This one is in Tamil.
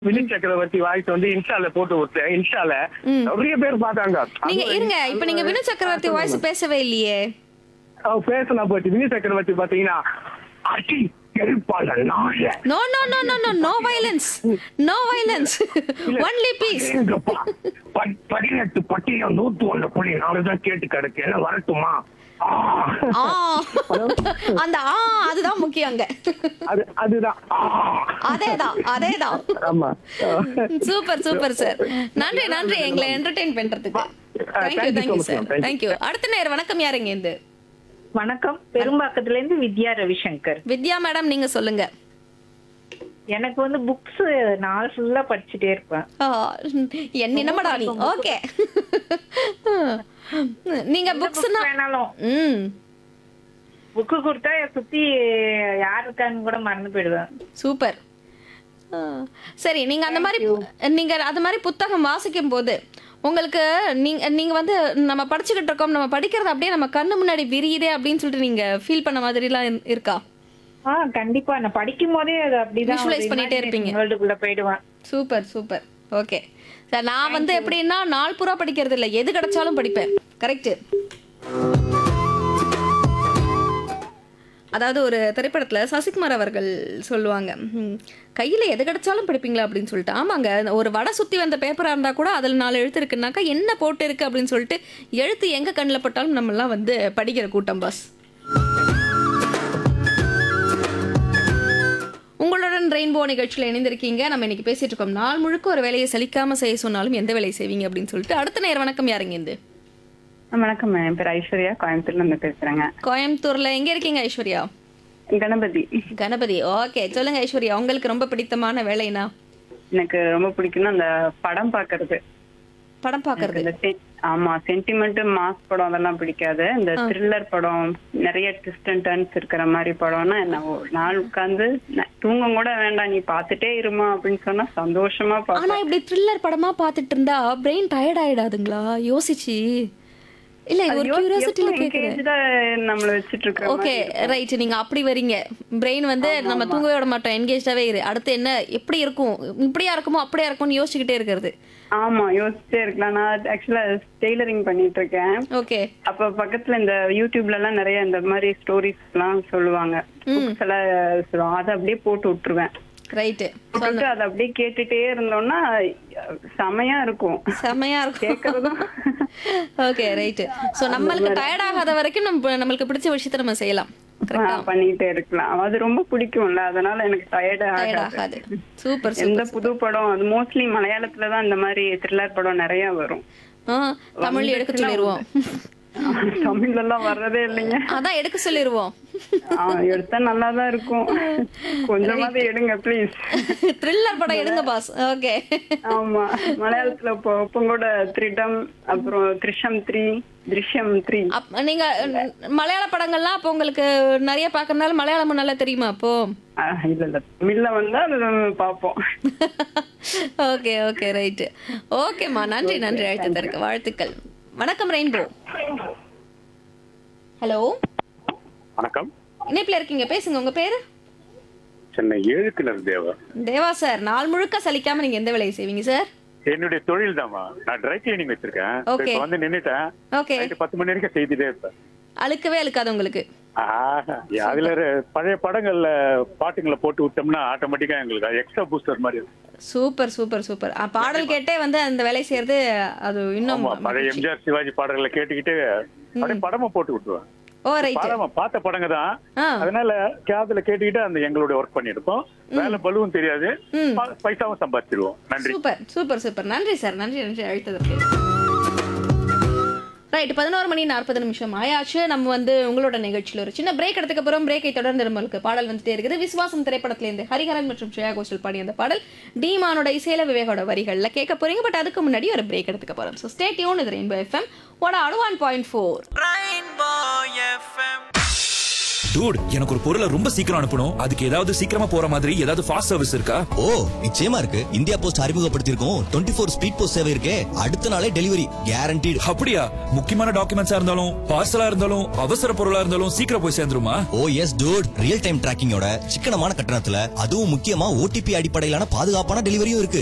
விஜய் சக்கரவர்த்தி வாய்ஸ் வந்து இன்ஸ்டால போட்டு விட்டேன் இன்ஸ்டால ம். நிறைய பேர் பார்த்தாங்க நீங்க அது- இருங்க இப்ப நீங்க வினு சக்கரவர்த்தி வாய்ஸ் பேசவே இல்லையே அவ பேசினா போச்சு விஜய் சக்கரவர்த்தி பாத்தீங்கன்னா அடி கெருப்பால நாய no no no no no no violence no violence only peace எங்கப்பா? ப- பதினெட்டு பட்டியம் நூத்து ஒண்ணு புள்ளி நாலுதான் கேட்டு கிடக்கு என்ன வரட்டுமா ஆ. ஆ அந்த ஆ அதுதான் முக்கியம் அங்க அது அதுதான் ஆ. அதேதான் அதேதான் ஆமா சூப்பர் சூப்பர் சார் நன்றி நன்றி எங்களை என்டர்டெயின் பண்றதுக்கு thank you thank you so thank you much, sir ma'am. Thank you. Thank you அடுத்த நேரம் வணக்கம் யாருங்க இந்த வணக்கம் பெரும்பாக்கத்துல இருந்து வித்யா ரவிசங்கர் வித்யா மேடம் நீங்க சொல்லுங்க எனக்கு வந்து புக்ஸ் நாள் ஃபுல்லா படிச்சுட்டே இருப்பேன் ஆ, என் நினமடா நீ ஓகே நீங்க புக்ஸ்னா Book வேணாலும் ம் புக்கு கொடுத்தா சுத்தி யார் இருக்கான்னு கூட மறந்து போயிடுவேன் சூப்பர் ஆ, சரி நீங்க அந்த மாதிரி நீங்க அது மாதிரி புத்தகம் வாசிக்கும் போது உங்களுக்கு நீங்க நீங்க வந்து நம்ம படிச்சுக்கிட்டு இருக்கோம் நம்ம படிக்கிறது அப்படியே நம்ம கண்ணு முன்னாடி விரியுதே அப்படின்னு சொல்லிட்டு நீங்க ஃபீல் பண்ண மாதிரிலாம் இரு- இருக்கா ஆ கண்டிப்பா நான் படிக்கும் போதே அது அப்படிதான் Visualize பண்ணிட்டே இருப்பீங்க. வேர்ல்டுக்குள்ள போயிடுவேன் சூப்பர் சூப்பர் ஓகே சார் நான் வந்து எப்படின்னா நாள் பூரா படிக்கிறது இல்லை எது கிடைச்சாலும் படிப்பேன் கரெக்ட் அதாவது ஒரு திரைப்படத்துல சசிகுமார் அவர்கள் சொல்லுவாங்க "ம், கையில எது கிடைச்சாலும் படிப்பீங்களா அப்படின்னு சொல்லிட்டு ஆமாங்க ஒரு வடை சுத்தி வந்த பேப்பரா இருந்தா கூட அதுல நாலு எழுத்து இருக்குன்னாக்கா என்ன போட்டு இருக்கு அப்படின்னு சொல்லிட்டு எழுத்து எங்க கண்ணில் பட்டாலும் நம்ம எல்லாம் வந்து படிக்கிற கூட்டம் பாஸ் உங்களுடன் ரெயின்போ நிகழ்ச்சியில் இணைந்திருக்கீங்க நம்ம இன்னைக்கு பேசிட்டு இருக்கோம் நாள் முழுக்க ஒரு வேலையை சலிக்காம செய்ய சொன்னாலும் எந்த வேலையை செய்வீங்க அப்படின்னு சொல்லிட்டு அடுத்த நேரம் வணக்கம் யாருங்க இருந்து வணக்கம் என் பேர் ஐஸ்வர்யா கோயம்புத்தூர்ல இருந்து பேசுறேங்க கோயம்புத்தூர்ல எங்க இருக்கீங்க ஐஸ்வர்யா கணபதி கணபதி ஓகே சொல்லுங்க ஐஸ்வர்யா உங்களுக்கு ரொம்ப பிடித்தமான வேலைனா எனக்கு ரொம்ப பிடிக்கும்னா அந்த படம் பாக்குறது படம் பாக்குறது இந்த செ- ஆமா சென்டிமெண்ட் மாஸ் படம் அதெல்லாம் பிடிக்காது இந்த த்ரில்லர் படம் நிறைய ட்விஸ்ட் அண்ட் டர்ன்ஸ் இருக்கிற மாதிரி படம்னா என்ன ஒரு நாள் உட்கார்ந்து ந- தூங்க கூட வேண்டாம் நீ பாத்துட்டே இருமா அப்படின்னு சொன்னா சந்தோஷமா ஆனா பாப்பேன் இப்படி த்ரில்லர் படமா பார்த்துட்டு இருந்தா பிரெயின் டயர்ட் ஆயிடாதுங்களா யோசிச்சு இல்ல இது ஒரு கியூரியாசிட்டில கேக்குறேன் நம்மள வச்சிட்டு இருக்கிற ஓகே ரைட் நீங்க அப்படி வரீங்க பிரெயின் வந்து நம்ம தூங்கவே விட மாட்டோம் என்கேஜாவே இரு அடுத்து என்ன எப்படி இருக்கும் இப்படியா இருக்குமோ அப்படியா இருக்கும்னு யோசிச்சுக்கிட்டே இருக்கிறது ஆமா யோசிச்சே இருக்கலாம் நான் ஆக்சுவலா டெய்லரிங் பண்ணிட்டு இருக்கேன் ஓகே அப்ப பக்கத்துல இந்த யூடியூப்ல எல்லாம் நிறைய இந்த மாதிரி ஸ்டோரிஸ் எல்லாம் சொல்லுவாங்க Books எல்லாம் சொல்லுவாங்க அதை அப்படியே போட்டு விட்டுருவேன் ரைட்டு போட்டுட்டு அதை அப்படியே கேட்டுட்டே இருந்தோம்னா செமையா இருக்கும் செமையா இருக்கும் கேக்குறதும் ஓகே ரைட்டு சோ நம்மளுக்கு டயர்ட் ஆகாத வரைக்கும் நம்ம நம்மளுக்கு பிடிச்ச விஷயத்த நம்ம செய்யலாம் கரெக்டா ஆ, பண்ணிட்டே இருக்கலாம் அது ரொம்ப பிடிக்கும்ல அதனால எனக்கு டயர்ட் டயர்ட் ஆகாது ஆகாது சூப்பர் எந்த சூப்பர் புது படம் அது மோஸ்ட்லி மலையாளத்துல தான் இந்த மாதிரி த்ரில்லர் படம் நிறைய வரும் ஆ தமிழ் எடுக்க சொல்லிடுவோம் தமிழ்ல எல்லாம் வர்றதே இல்லைங்க அதான் எடுக்க சொல்லிடுவோம் ஆ, எடுத்தா நல்லாதான் இருக்கும் கொஞ்சமாவது எடுங்க ப்ளீஸ் த்ரில்லர் படம் எடுங்க பாஸ் ஓகே ஆமா மலையாளத்துல இப்போ இப்போ கூட த்ரிடம் அப்புறம் த்ரிஷம் த்ரீ திருஷ்யம் த்ரீ அப் நீங்க அஹ், மலையாள படங்கள்லாம் அப்போ உங்களுக்கு நிறைய பார்க்கறதுனால மலையாளமும் நல்லா தெரியுமா அப்போ இல்ல இல்ல தமிழ்ல வந்தா அது பாப்போம் ஓகே ஓகே ரைட்டு ஓகேம்மா நன்றி நன்றி அழைத்ததற்கு வாழ்த்துக்கள் வணக்கம் ரெயின்போ ஹலோ வணக்கம் இணைப்பில் இருக்கீங்க பேசுங்க உங்க பேரு சென்னை ஏழுக்கிணர் தேவர் தேவா சார் நாள் முழுக்க சலிக்காம நீங்க எந்த வேலையை செய்வீங்க சார் என்னுடைய தொழில் தான்மா நான் ட்ரை கிளீனிங் வச்சிருக்கேன் Okay. இப்ப வந்து நின்னுட்டேன் ஓகே நைட்டு பத்து மணி வரைக்கும் செய்துட்டே இருப்பேன் அழுக்கவே அழுக்காது உங்களுக்கு ஆஹா, அதுல ஒரு பழைய படங்கள்ல பாட்டுங்களை போட்டு விட்டோம்னா ஆட்டோமேட்டிக்கா எங்களுக்கு எக்ஸ்ட்ரா பூஸ்டர் மாதிரி இருக்கும். சூப்பர் சூப்பர் சூப்பர் அஹ், பாடல் கேட்டே வந்து அந்த வேலை செய்யறது அது இன்னும் ஆமா பழைய மகிழ்ச்சி. எம்ஜிஆர் சிவாஜி பாடல்களை கேட்டுக்கிட்டு அப்படியே படமா போட்டு விட்டுருவேன் ஓ ரைட் படமா பார்த்த படங்க தான் ஆ அதனால கேதுல கேட்டுக்கிட்டு அந்த எங்களுடைய ஒர்க் பண்ணிருப்போம் வேலை பலுவும் தெரியாது ம். ப- பைசாவும் சம்பாதிச்சிருவோம் நன்றி சூப்பர் சூப்பர் சூப்பர் நன்றி சார் நன்றி நன்றி அழைத்ததற்கு ரைட் பதினோரு மணி நாற்பது நிமிஷம் ஆயாச்சு நம்ம வந்து உங்களோட நிகழ்ச்சியில் ஒரு சின்ன பிரேக் எடுத்துக்க போறோம் பிரேக்கை தொடர்ந்து நம்மளுக்கு பாடல் வந்துட்டே இருக்குது விஸ்வாசம் திரைப்படத்திலேருந்து ஹரிஹரன் மற்றும் ஸ்ரேயா கோஷல் பாடிய அந்த பாடல் டீமானோட இசையில விவேகோட வரிகள்ல கேட்க போறீங்க பட் அதுக்கு முன்னாடி ஒரு பிரேக் எடுத்துக்க போறோம் ஸோ ஸ்டே டியூன் இது ரெயின்போ எஃப்எம் ஒட அடு one point four Rainbow FM dude எனக்கு ஒரு பொருளை ரொம்ப சீக்கிரம் அனுப்பணும் அதுக்கு ஏதாவது சீக்கிரமா போற மாதிரி ஏதாவது ஃபாஸ்ட் சர்வீஸ் இருக்கா ஓ நிச்சயமா இருக்கு இந்தியா போஸ்ட் அறிமுகப்படுத்தியிருக்கோம் டுவெண்ட்டி ஃபோர் ஸ்பீட் போஸ்ட் சேவை இருக்கே அடுத்த நாளே டெலிவரி கேரண்டீடு அப்படியா முக்கியமான டாக்குமெண்ட்ஸா இருந்தாலும் பார்சலா இருந்தாலும் அவசர பொருளா இருந்தாலும் சீக்கிரம் போய் சேர்ந்துருமா oh yes dude real time டிராக்கிங்கோட சிக்கனமான கட்டணத்துல அதுவும் முக்கியமா ஓடிபி அடிப்படையிலான பாதுகாப்பான டெலிவரியும் இருக்கு